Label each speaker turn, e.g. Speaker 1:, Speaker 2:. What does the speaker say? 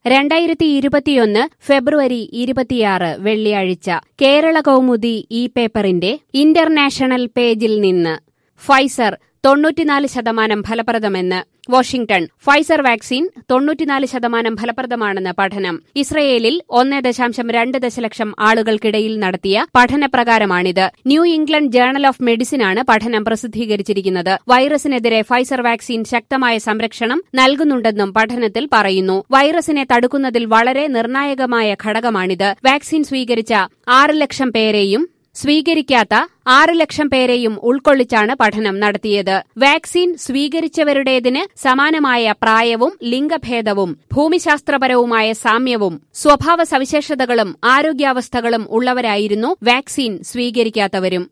Speaker 1: രണ്ടായിരത്തി ഇരുപത്തിയൊന്ന് ഫെബ്രുവരി ഇരുപത്തിയാറ് വെള്ളിയാഴ്ച കേരള കൗമുദി ഈ പേപ്പറിന്റെ ഇന്റർനാഷണൽ പേജിൽ നിന്ന് ഫൈസർ തൊണ്ണൂറ്റിനാല് ശതമാനം ഫലപ്രദമെന്ന് വാഷിംഗ്ടൺ ഫൈസർ വാക്സിൻ തൊണ്ണൂറ്റിനാല് ശതമാനം ഫലപ്രദമാണെന്ന് പഠനം ഇസ്രയേലിൽ ഒന്ന് ദശാംശം രണ്ട് ദശലക്ഷം ആളുകൾക്കിടയിൽ നടത്തിയ പഠനപ്രകാരമാണിത് ന്യൂ ഇംഗ്ലണ്ട് ജേണൽ ഓഫ് മെഡിസിനാണ് പഠനം പ്രസിദ്ധീകരിച്ചിരിക്കുന്നത് വൈറസിനെതിരെ ഫൈസർ വാക്സിൻ ശക്തമായ സംരക്ഷണം നൽകുന്നുണ്ടെന്നും പഠനത്തിൽ പറയുന്നു വൈറസിനെ തടുക്കുന്നതിൽ വളരെ നിർണായകമായ ഘടകമാണിത് വാക്സിൻ സ്വീകരിച്ച ആറ് ലക്ഷം പേരെയും സ്വീകരിക്കാത്ത ആറ് ലക്ഷം പേരെയും ഉൾക്കൊള്ളിച്ചാണ് പഠനം നടത്തിയത് വാക്സിൻ സ്വീകരിച്ചവരുടേതിന് സമാനമായ പ്രായവും ലിംഗഭേദവും ഭൂമിശാസ്ത്രപരവുമായ സാമ്യവും സ്വഭാവ സവിശേഷതകളും ആരോഗ്യാവസ്ഥകളും ഉള്ളവരായിരുന്നു വാക്സിൻ സ്വീകരിക്കാത്തവരും